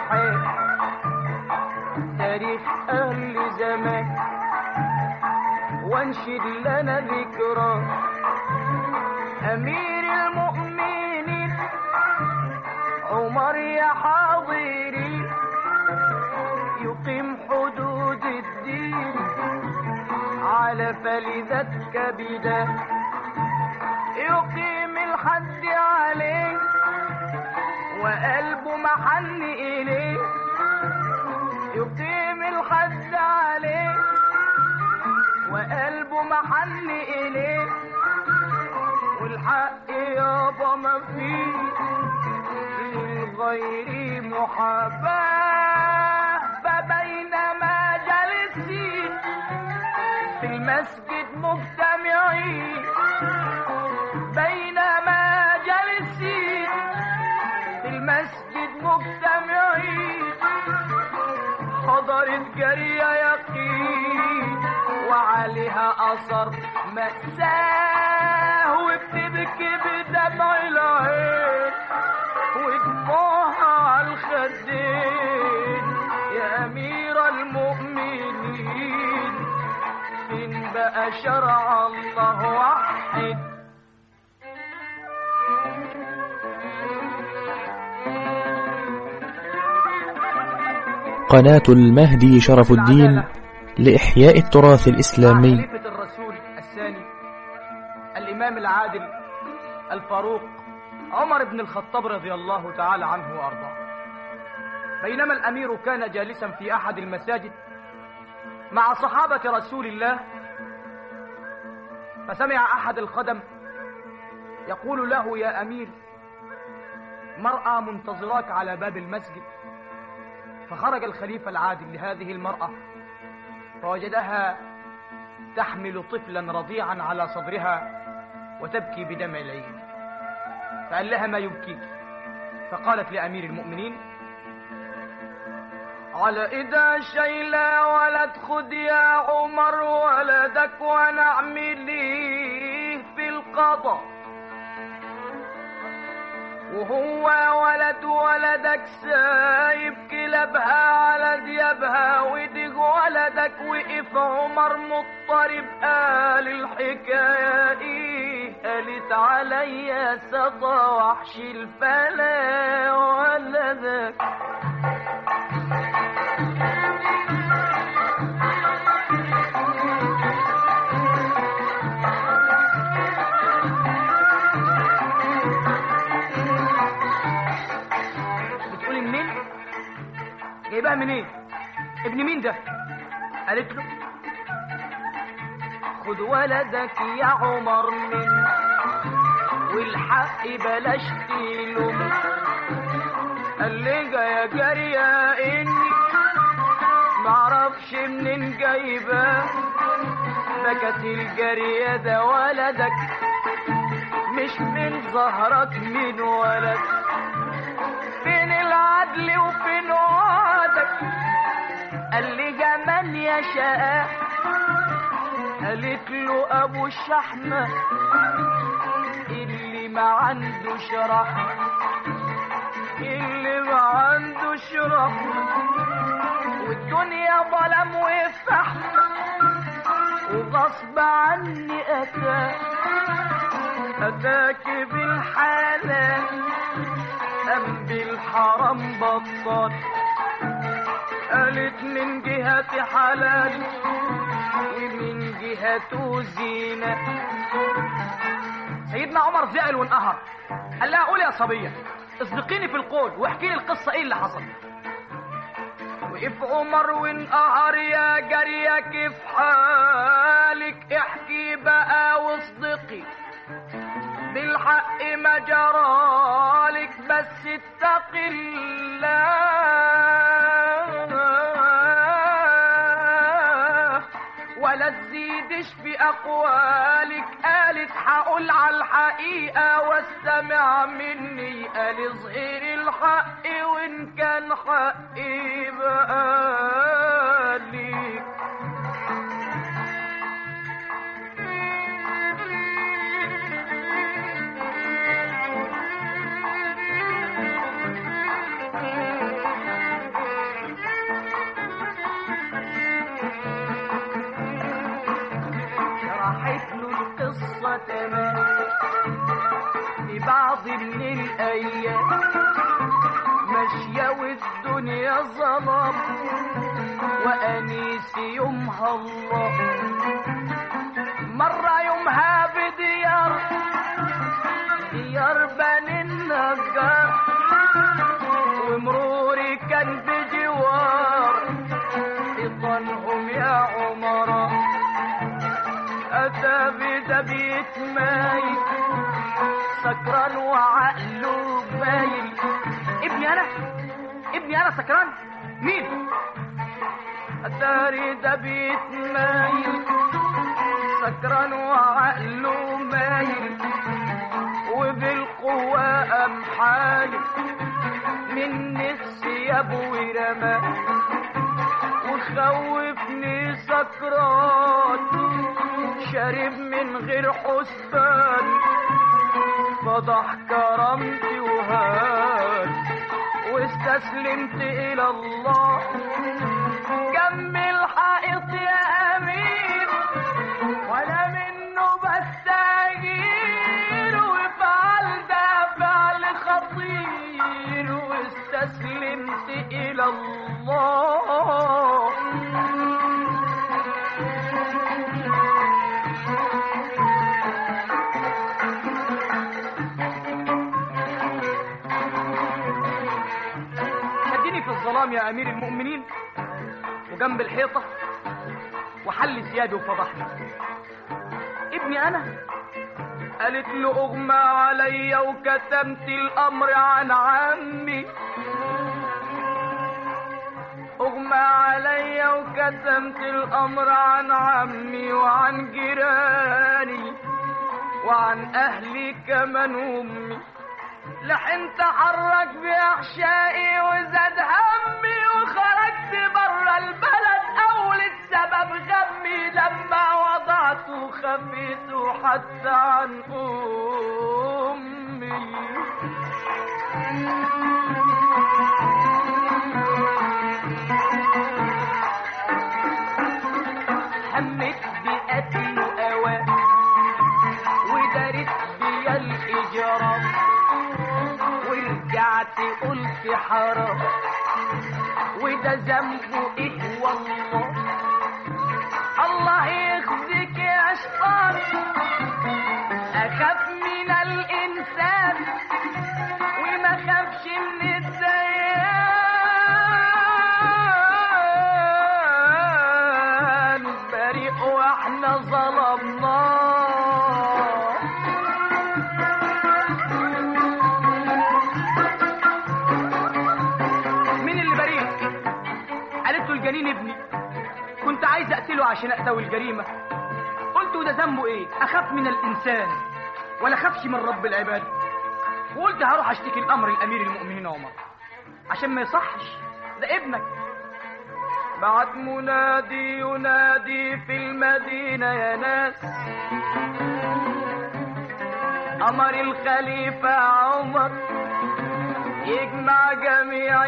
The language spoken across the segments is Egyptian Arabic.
الحيل تاريخ أهل زمان وانشد لنا ذكرى أمير المؤمنين عمر يا حاضري يقيم حدود الدين على فلذة كبدا يقيم الحد عليه وقلبه محن إليه يقيم الحد عليه وقلبه محن إليه والحق يابا ما فيه للغير محاباه فبينما جالسين في المسجد مجتمعين بينما جالسين في المسجد مجتمعين حضرت جارية يقين وعليها أثر مأساة وبتبكي بدمع العين ودموعها على الخدين يا أمير المؤمنين فين بقى شرع الله وحد قناة المهدي شرف الدين لإحياء التراث الإسلامي خليفة الرسول الثاني الإمام العادل الفاروق عمر بن الخطاب رضي الله تعالى عنه وأرضاه بينما الأمير كان جالسا في أحد المساجد مع صحابة رسول الله فسمع أحد الخدم يقول له يا أمير مرأة منتظراك على باب المسجد فخرج الخليفة العادل لهذه المرأة فوجدها تحمل طفلا رضيعا على صدرها وتبكي بدمع العين فقال لها ما يبكيك فقالت لأمير المؤمنين على إذا شيلا ولد خد يا عمر ولدك ونعمليه في القضاء وهو ولد ولدك سايب كلابها على ديابها وديج ولدك وقف عمر مضطرب قال الحكاية ايه قالت عليا سطا وحش الفلا ولدك بتقولي منين؟ جايبها منين؟ ابن مين ده؟ قالت له خد ولدك يا عمر من والحق بلاش تلوم قال لي يا جارية اني معرفش منين جايباه بكت الجارية ده ولدك مش من ظهرك من ولد فين العدل وفين وعدك قال لي جمال يا شقاء قالت له ابو الشحمة اللي ما عندوش رحمة اللي ما عندوش رحمة والدنيا ظلم وفحم وغصب عني اتاك اتاك بالحلال أم بالحرام بطال قالت من جهة حلال ومن جهته زينة سيدنا عمر زعل وانقهر قال لها قولي يا صبية اصدقيني في القول واحكي لي القصة ايه اللي حصل وقف عمر وانقهر يا جارية كيف حالك احكي بقى واصدقي بالحق ما جرالك بس اتق الله ولا تزيدش في اقوالك قالت حقول على الحقيقة واستمع مني قال اظهر الحق وان كان حقي بقى ليك الايام ماشية والدنيا ظلام وانيس يومها الله مرة يومها بديار ديار بني النجار ومروري كان بجوار حيطانهم يا عمراء أتى بدا بيتمايل سكران وعقله باين ابني أنا ابني أنا سكران مين أتاري ده بيتمايل سكران وعقله مايل وبالقوة قام حالي من الثياب ورمى وخوفني سكران شارب من غير حسبان فضح كرامتي وهان واستسلمت الى الله جنب الحائط يا امير وانا منه بستجير وفعل ده فعل خطير واستسلمت الى الله شدني في الظلام يا امير المؤمنين وجنب الحيطه وحل ثيابي وفضحني ابني انا قالت له اغمى عليا وكتمت الامر عن عمي اغمى عليا وكتمت الامر عن عمي وعن جيراني وعن اهلي كمان امي لحنت حرك بأحشائي وزاد همي وخرجت برا البلد أول السبب غمي لما وضعت وخفيت حتى عن أمي همت بقتل أوان ودارت بيا الإجرام ورجعت قلت حرام وده ذنبه ايه والله الله يخزيك يا شيطان اخاف من الانسان وما خافش من الديان بريء واحنا ظلمناه مين اللي بريء قالت له الجنين ابني كنت عايز اقتله عشان اقتوي الجريمه قلت وده ذنبه ايه اخاف من الانسان ولا خافش من رب العباد وقلت هروح اشتكي الامر الامير المؤمنين عمر عشان ما يصحش ده ابنك بعت منادي ينادي في المدينه يا ناس امر الخليفه عمر يجمع جميع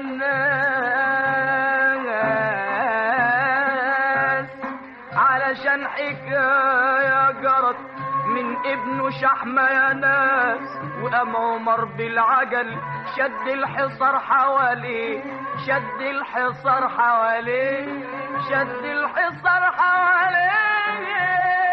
الناس علشان حكاية جرت من ابنه شحمة يا ناس وقام عمر بالعجل شد الحصار حواليه شد الحصار حواليه شد الحصار حواليه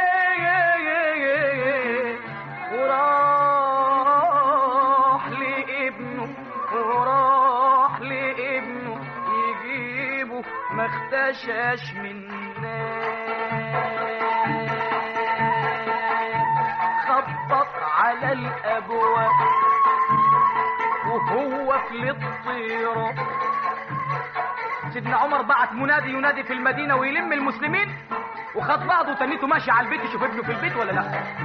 وراح لابنه وراح لابنه يجيبه ما اختشاش من خبط على الابواب وهو في الطيره سيدنا عمر بعت منادي ينادي في المدينه ويلم المسلمين وخد بعضه وتنيته ماشي على البيت يشوف ابنه في البيت ولا لا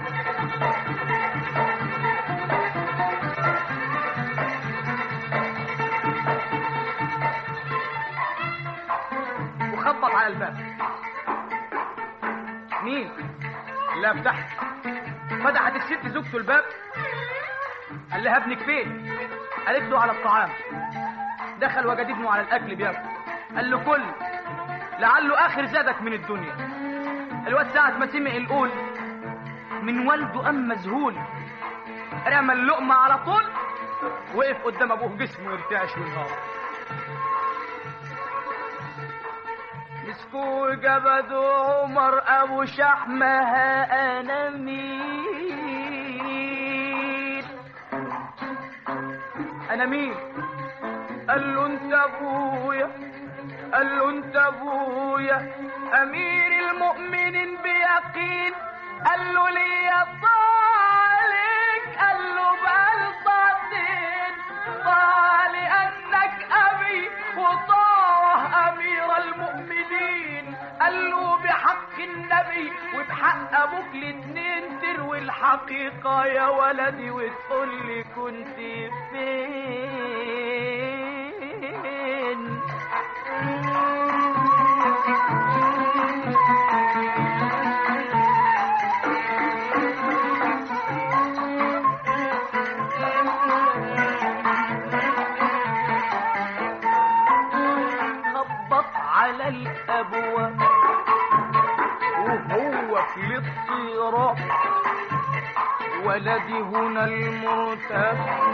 وخبط على الباب مين لا فتحت فتحت الست زوجته الباب قال لها ابنك فين قالت له على الطعام دخل وجد ابنه على الاكل بياكل قال له كل لعله اخر زادك من الدنيا الواد ساعة ما سمع القول من والده قام مذهول رمى اللقمة على طول وقف قدام ابوه جسمه يرتعش وينهار مسكوا جبدوا عمر ابو شحمها انا مين انا مين قال له انت ابويا قال له انت ابويا امير المؤمنين بيقين قال له لي طالك قال له بلطتين طال انك ابي وطاره امير المؤمنين قال له بحق النبي وبحق ابوك الاتنين تروي الحقيقه يا ولدي وتقول لي كنت فين خبط على الابواب وهو في الاضطراب ولدي هنا المرتاب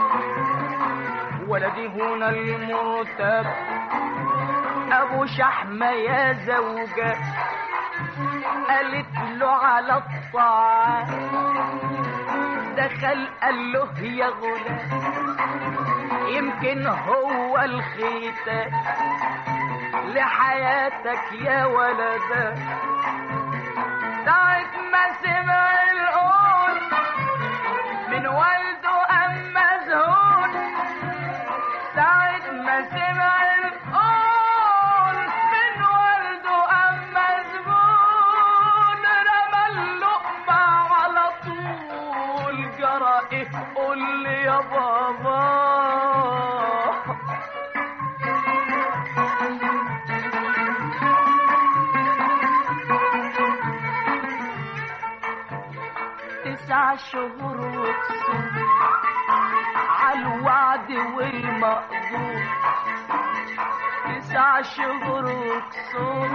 ولدي هنا المرتاب ابو شحمة يا زوجة قالت له على الطعام دخل قال له يا غلام يمكن هو الختام لحياتك يا ولدا ساعة ما سمع القول من والده أم مذهول ساعة ما سمع القول من والده أم مذهول رمى اللقمة على طول جرى إيه قول لي يا بابا تسع شهور وكسور عالوعد والمقدور تسع شهور وكسور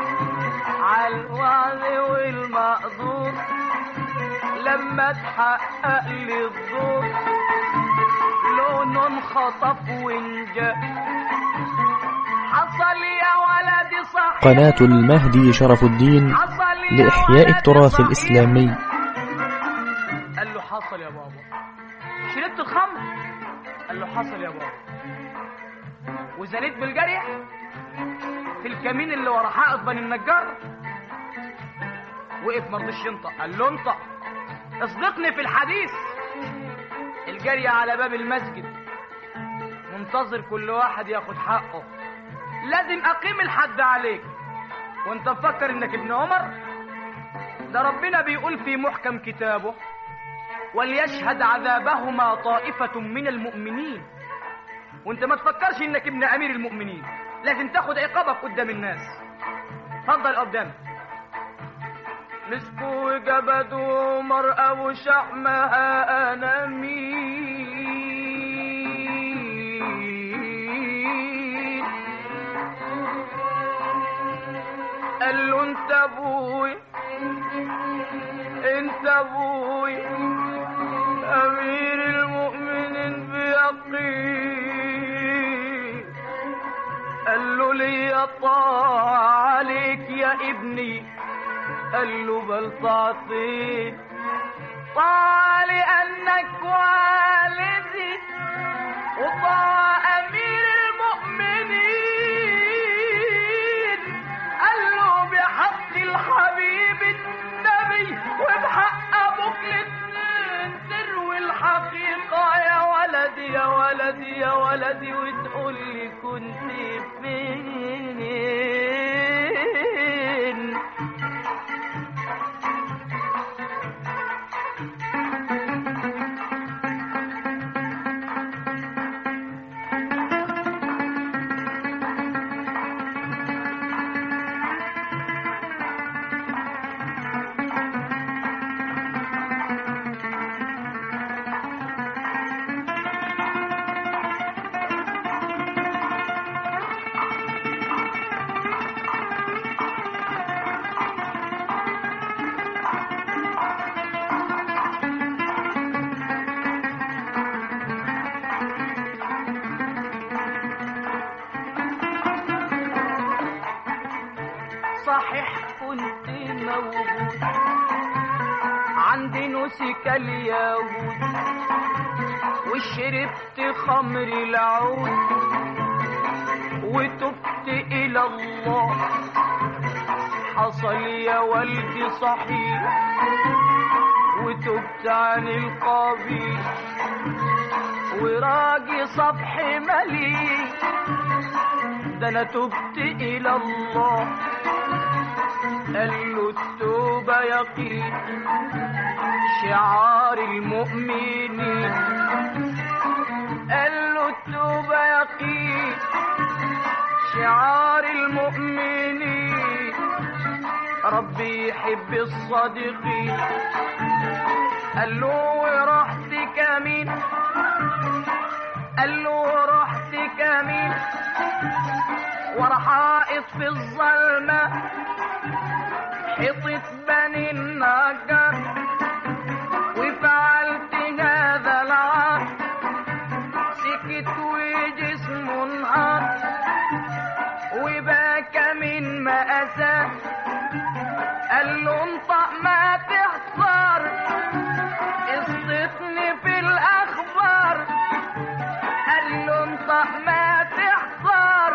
عالوعد والمقدور لما تحقق لي الدور لونه انخطف وانجاب حصل يا ولدي صح قناة المهدي شرف الدين حصل يا لإحياء ولدي التراث صحيح. الإسلامي قال له حصل يا بابا شربت الخمر قال له حصل يا بابا وزنيت بالجرح في الكمين اللي ورا حائط بني النجار وقف مرضيش ينطق قال له انطق اصدقني في الحديث الجري على باب المسجد منتظر كل واحد ياخد حقه لازم اقيم الحد عليك وانت مفكر انك ابن عمر ده ربنا بيقول في محكم كتابه وليشهد عذابهما طائفة من المؤمنين وانت ما تفكرش انك ابن امير المؤمنين لازم تاخد عقابك قدام الناس اتفضل قدام مسكوا جبدوا عمر ابو شحمها انا مين قال له انت ابوي انت ابوي امير المؤمنين بيقين قال له لي طاعة عليك يا ابني قال له بل تعطي طاعة لأنك والدي وطاعة أمير المؤمنين قال له بحق الحبيب النبي وبحق أبوك الاتنين تروي الحقيقة يا ولدي يا ولدي يا ولدي وتقول لي كنت فين صحيح كنت موجود عند نسك اليهود وشربت خمر العود وتبت إلى الله حصل يا والدي صحيح وتبت عن القبيح وراجي صفح مليء ده انا تبت الى الله قال له التوبة يقين شعار المؤمنين قال له التوبة يقين شعار المؤمنين ربي يحب الصادقين قال له ورحت كمين قال له رحت كمين ورا حائط في الظلمة حيطة بني النجار وفعلت هذا العار سكت وجسمه انهار وبكى من مأساه قال له انطق ما تحصر قصتني في الأخبار قال له انطق ما تحصر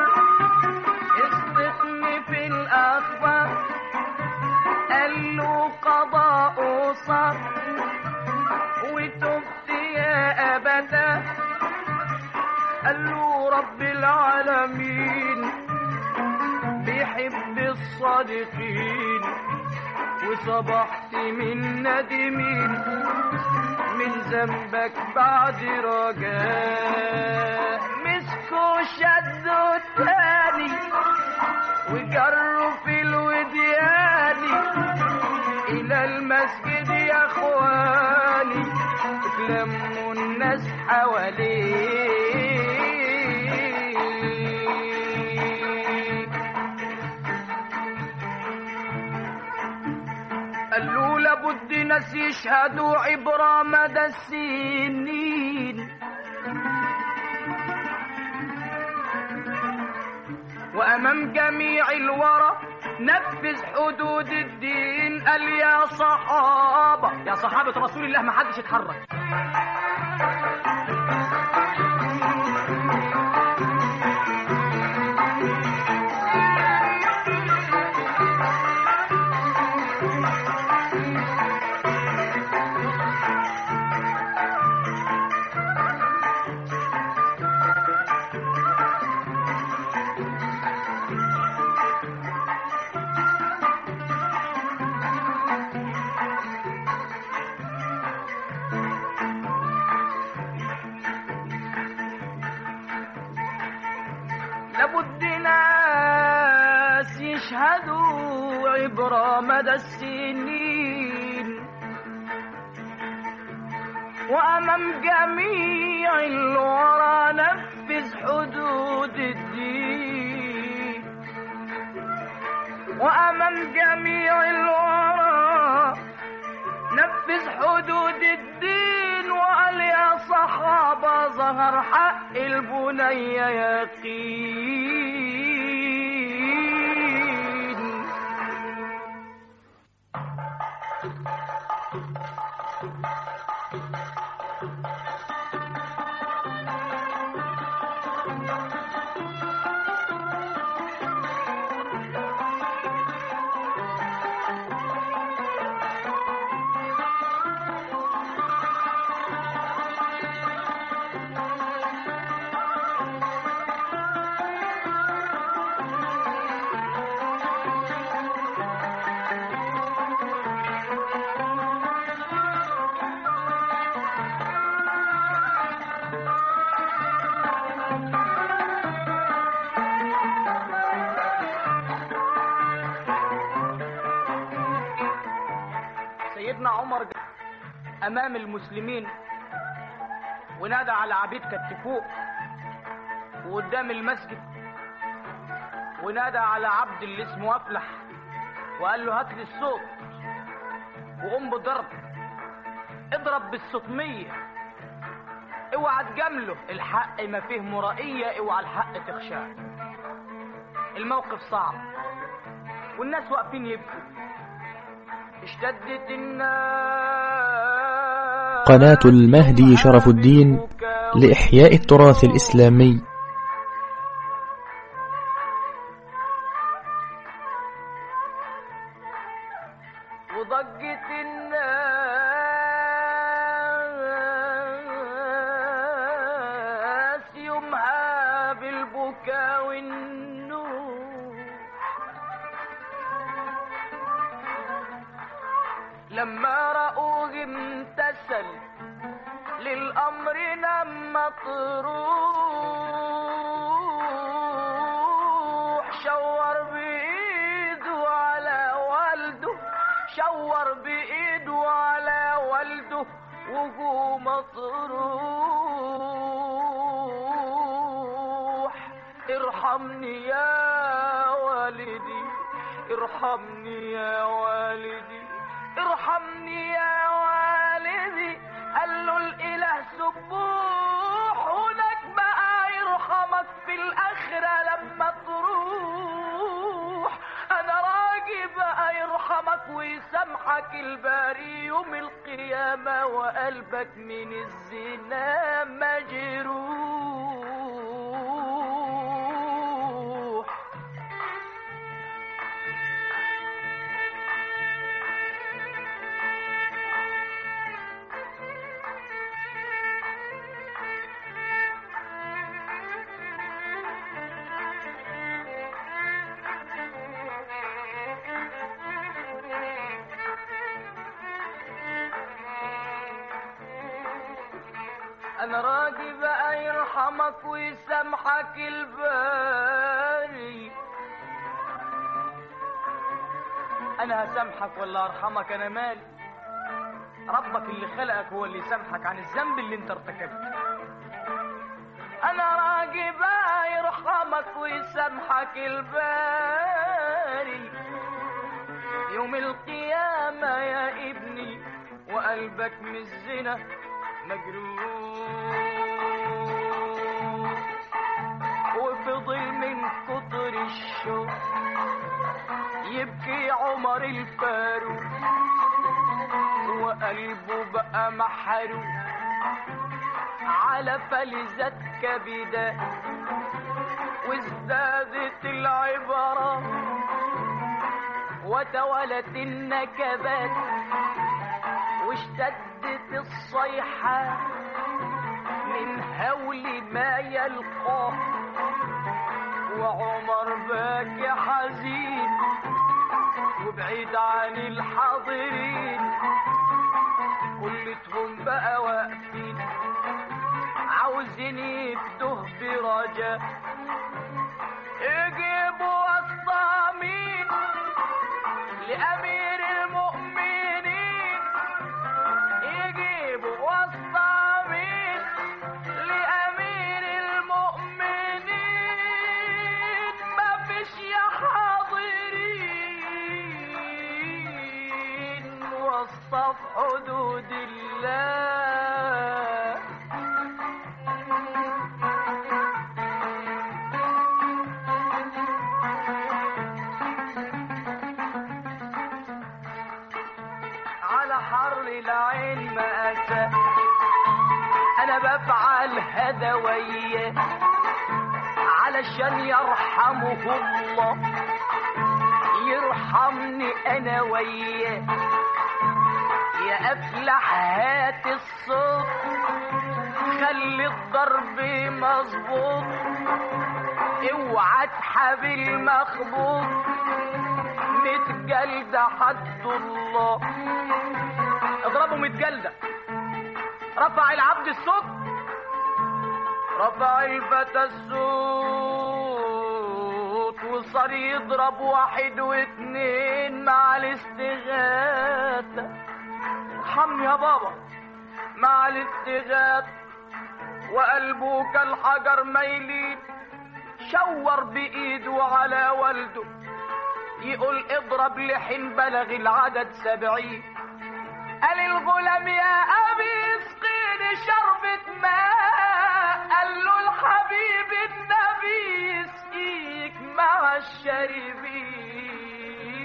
قصتني في الأخبار قال له قضاء صار وتبت يا أبدا قال له رب العالمين بيحب الصادقين وصبحت من ندمين من ذنبك بعد رجاء مسكوا شدوا تاني وجروا في الوديان الى المسجد يا اخواني اتلموا الناس حواليه قالوا لابد ناس يشهدوا عبرة مدى السنين وأمام جميع الورى نفذ حدود الدين قال يا صحابة يا صحابة رسول الله ما حدش يتحرك لابد ناس يشهدوا عبر مدى السنين وأمام جميع الورى نفذ حدود الدين وأمام جميع الورى نفذ حدود الدين وقال يا صحابة ظهر حق البنية يقين سيدنا عمر جاء امام المسلمين ونادى على عبيد كتفوه وقدام المسجد ونادى على عبد اللي اسمه افلح وقال له هات لي الصوت وقوم بضرب اضرب بالسطمية اوعى تجامله الحق ما فيه مرائية اوعى الحق تخشاه الموقف صعب والناس واقفين يبكوا اشتدت الناس قناة المهدي شرف الدين لإحياء التراث الإسلامي وضجت الناس يومها بالبكاء والنور لما رأوه امتثل للأمر لما تروح شور بإيده على والده شور بإيده على والده وهو مطروح ارحمني يا والدي ارحمني يا والدي ارحمني يا والدي قال له الاله سبوح هناك بقى يرحمك في الاخره لما تروح انا راجي بقى يرحمك ويسامحك الباري يوم القيامه وقلبك من الزنا مجروح انا راجي بقى يرحمك ويسامحك الباري انا هسامحك ولا ارحمك انا مالي ربك اللي خلقك هو اللي يسامحك عن الذنب اللي انت ارتكبته انا راجي بقى يرحمك ويسامحك الباري يوم القيامة يا ابني وقلبك من الزنا مجروح وفضل من كتر الشوق يبكي عمر الفاروق وقلبه بقى محروق على فلذة كبده وازدادت العبارة وتولت النكبات واشتدت الصيحة من هول ما يلقاه وعمر باكي حزين وبعيد عن الحاضرين كلتهم بقى واقفين عاوزين يفدوه برجاء يجيبوا الصامين لأمير المؤمنين يجيبوا والصامين لأمير المؤمنين ما فيش يا حاضرين وصف حدود الله على حر العين مأسى انا بفعل هذا وياه علشان يرحمه الله يرحمني انا وياه يا افلح هات الصوت خلي الضرب مظبوط اوعى تحابي المخبوط ميت جلدة حد الله اضربه ميت جلدة رفع العبد الصوت رفع الفتى الصوت وصار يضرب واحد واتنين مع الاستغاثة ارحمني يا بابا مع الاستغاثة وقلبه كالحجر ميلين شور بإيده على والده يقول اضرب لحين بلغ العدد سبعين قال الغلام يا أبي اسقيني شربة ماء قال له الحبيب النبي يسقيك مع الشاربين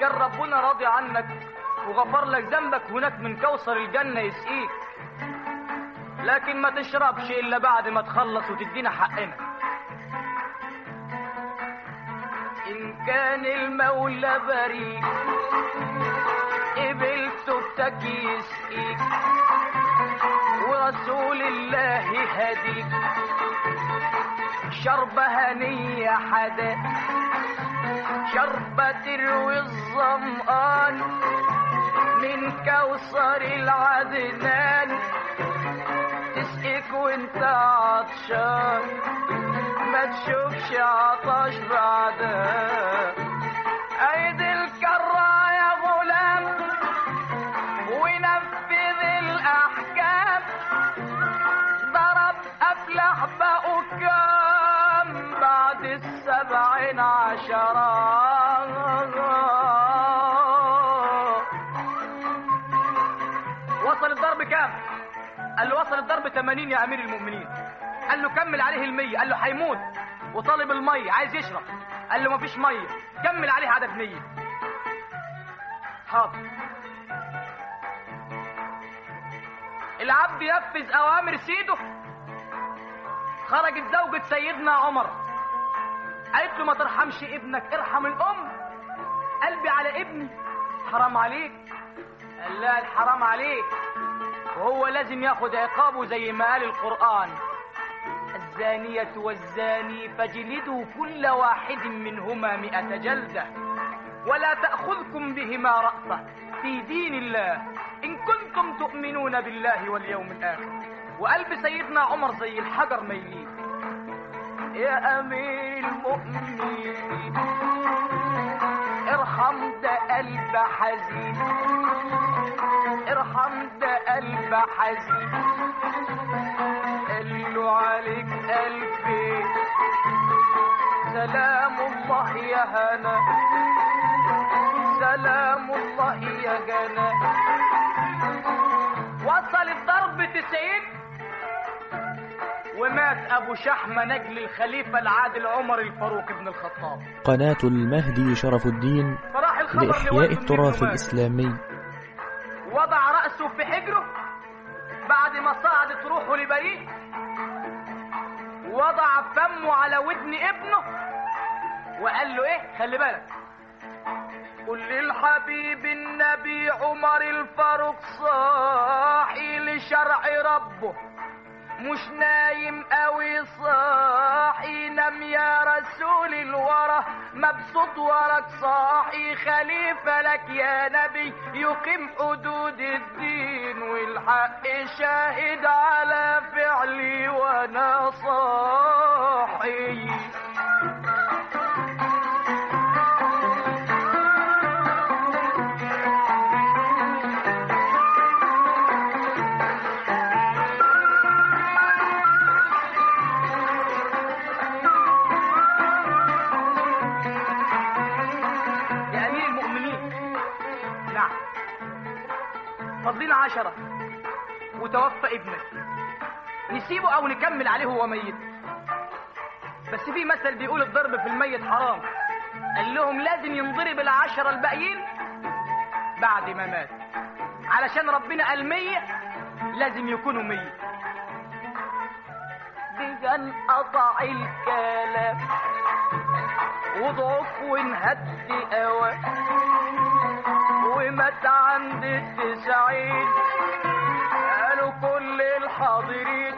كان ربنا راضي عنك وغفر لك ذنبك هناك من كوثر الجنة يسقيك لكن ما تشربش إلا بعد ما تخلص وتدينا حقنا إن كان المولى بريء قبلته بتكيس إيك ورسول الله هديك شربة هنية حدا شربة تروي الظمآن من كوثر العدنان تسقيك وانت عطشان ما تشوفش عطش بعدها عيد الكرة يا غلام ونفذ الأحكام ضرب أفلح بقوا كام بعد السبعين عشرة وصل الضرب كام؟ قال له وصل الضرب 80 يا أمير المؤمنين قال له كمل عليه المية قال له هيموت وطالب المية عايز يشرب قال له مفيش مية كمل عليه عدد مية حاضر العبد ينفذ أوامر سيده خرجت زوجة سيدنا عمر قالت له ما ترحمش ابنك ارحم الأم قلبي على ابني حرام عليك قال لا الحرام عليك وهو لازم ياخد عقابه زي ما قال القرآن الزانية والزاني فاجلدوا كل واحد منهما مئة جلدة ولا تأخذكم بهما رأفة في دين الله إن كنتم تؤمنون بالله واليوم الآخر وقلب سيدنا عمر زي الحجر ميلين يا أمير المؤمنين ارحم ده قلب حزين ارحم ده قلب حزين قال له عليك قلبي سلام الله يا هنا سلام الله يا جنى وصل الضرب تسعين ومات ابو شحمة نجل الخليفة العادل عمر الفاروق بن الخطاب قناة المهدي شرف الدين فراح الخبر لإحياء لوالد التراث النعمان. الإسلامي وضع رأسه في حجره بعد ما صعدت روحه لبريء وضع فمه على ودن ابنه وقال له ايه خلي بالك قل للحبيب النبي عمر الفاروق صاحي لشرع ربه مش نايم قوي صاحي نام يا رسول الورى مبسوط وراك صاحي خليفة لك يا نبي يقيم حدود الدين والحق شاهد على فعلي وانا صاحي يا أمير المؤمنين نعم فاضلين عشرة وتوفى ابنك نسيبه أو نكمل عليه وهو ميت بس في مثل بيقول الضرب في الميت حرام قال لهم لازم ينضرب العشرة الباقيين بعد ما مات علشان ربنا قال مية لازم يكونوا مية بجن قطع الكلام وضعف وانهد قوى ومات عند التسعين قالوا كل الحاضرين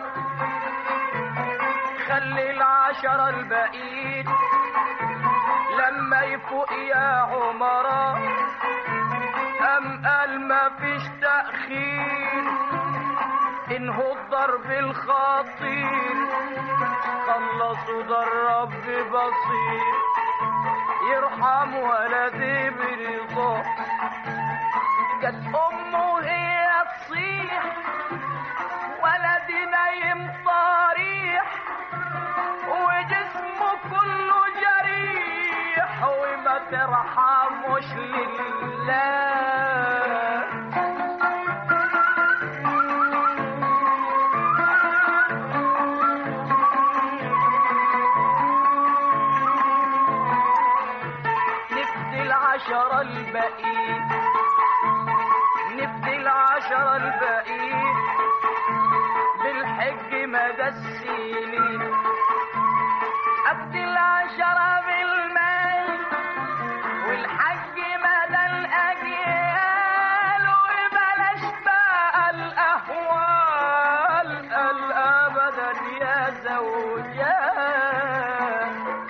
خلي العشرة الباقيين لما يفوق يا عمراء أم قال ما فيش تأخير إنه الضرب الخطير خلصوا ضرب بصير يرحم ولدي برضا كانت امه هي تصيح ولدي نايم طريح وجسمه كله جريح وما ترحمش لله نفدي العشرة العشرة الباقيين نفدي العشرة الباقيين بالحج مدى السنين أفدي العشرة بالمال والحج مدى الأجيال وبلاش بقى الأهوال الأبدا يا زوجان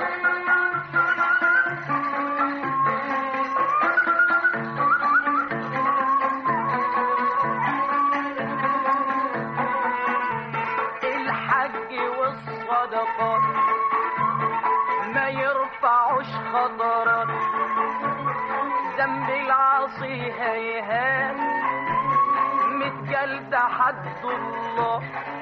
الحج والصدقات ما يرفعوش خطرات ذنب العاصي هيهات متجلد حد الله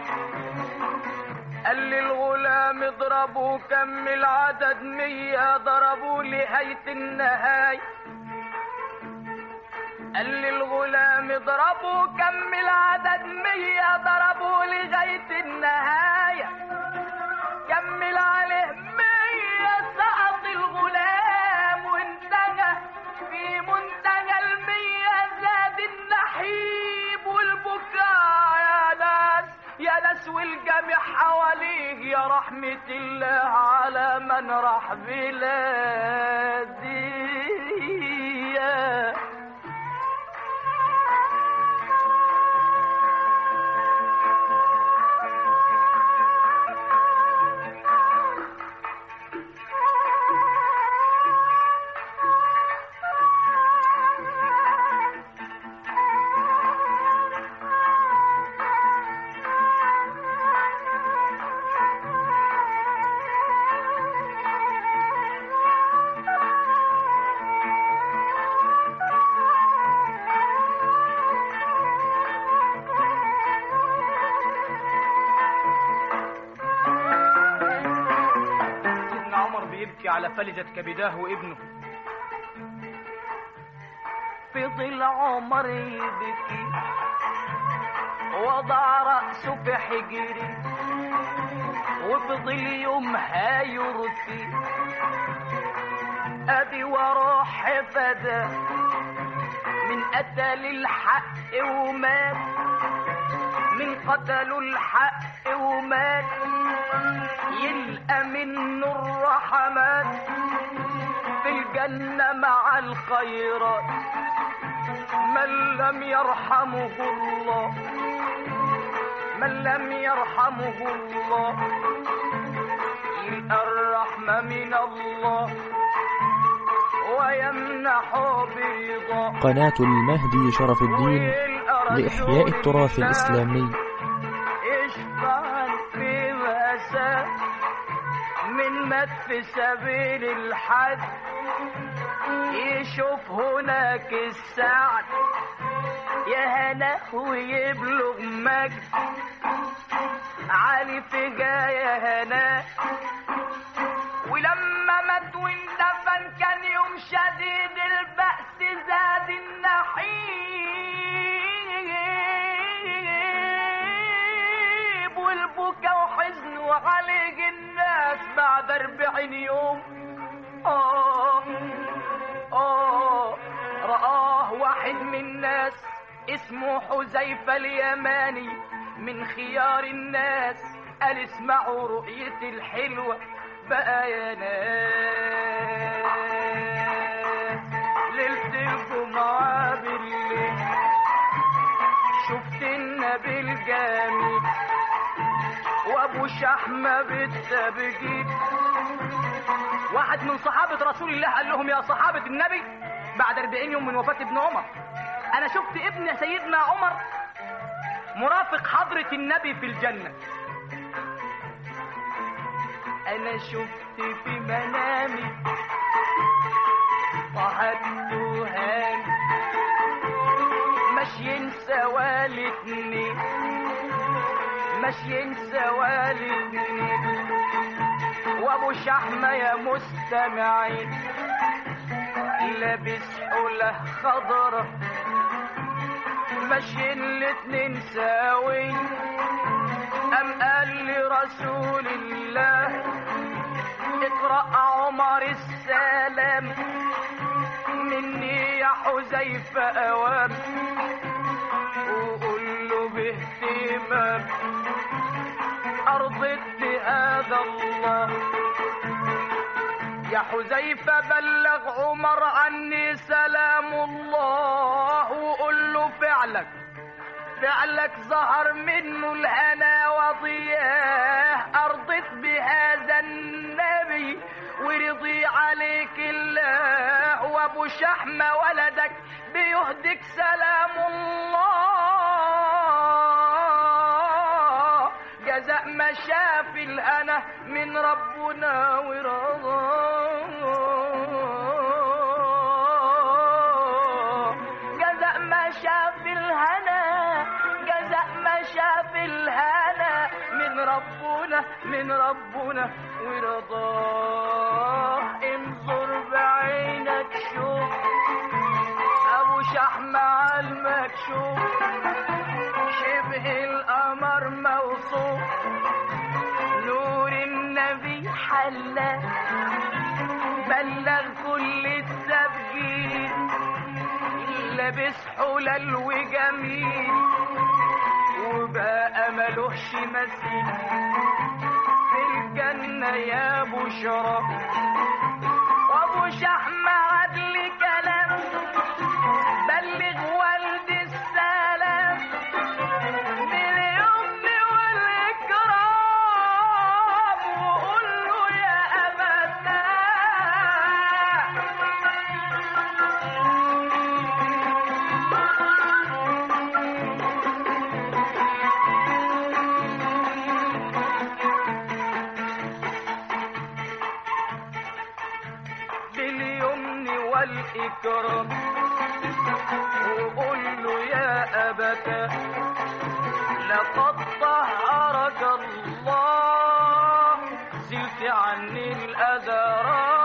قال للغلام اضربوا كم العدد مية ضربوا لهاية النهاية قال للغلام اضربوا كم العدد مية ضربوا لغاية النهاية كمل عليه مية سقط الغلام وانتهى في منتهى المية زاد النحيب والبكاء يا ناس يا ناس والجميع حواليه يا رحمة الله على من راح بلادي سيدنا عمر بيبكي على فلذة كبداه وابنه فضل عمر يبكي وضع رأسه في حجري وفضل يومها يرثي أبي وراح حفدة من قتل الحق ومات من قتلوا الحق ومات يلقى منه الرحمات في الجنة مع الخيرات من لم يرحمه الله من لم يرحمه الله يلقى الرحمة من الله ويمنحه برضاه قناة المهدي شرف الدين ويلقى لإحياء رجل التراث سام الإسلامي اشفع في مأساة من مات في سبيل الحج يشوف هناك السعد يا هنا ويبلغ مجد علي في جاية هنا ولما مات واندفن كان يوم شديد البأس زاد النحيب والبكا وحزن وعالج الناس بعد أربعين يوم آه آه رآه واحد من الناس اسمه حذيفة اليماني من خيار الناس قال اسمعوا رؤيتي الحلوة بقى يا ناس ليلة الجمعة بالليل شفت النبي الجميل وابو شحمة بالتبجيل واحد من صحابة رسول الله قال لهم يا صحابة النبي بعد 40 يوم من وفاة ابن عمر انا شفت ابن سيدنا عمر مرافق حضرة النبي في الجنة انا شفت في منامي طهت هاني ماشيين سوا الاتنين ماشيين سوا الاتنين وابو شحمة يا مستمعين لابس حلة خضرة ماشيين الاتنين ساوي ام قال لي رسول الله اقرأ عمر السلام من حذيفة أوام وقول له باهتمام أرضت بهذا الله يا حذيفة بلغ عمر عني سلام الله وقول له فعلك فعلك ظهر منه الهنا وضياه أرضت بهذا النبي ورضي عليك الله وابو شحمة ولدك بيهدك سلام الله جزاء ما شاف الهنا من ربنا ورضاه جزاء ما شاف الهنا جزاء ما شاف الهنا من ربنا من ربنا ورضاه انظر بعينك شوف ابو شحم على المكشوف شبه القمر موصوف نور النبي حلى بلغ كل السابقين لابس حلل وجميل وبقى ملوش مثيل في الجنة يا بشرى وابو شحم عدل كلام بلغ والد السلام باليمن والإكرام وقول له يا أبدا باليمن والإكرام وقول له يا أبتا لقد طهرك الله زلت عني الأذرار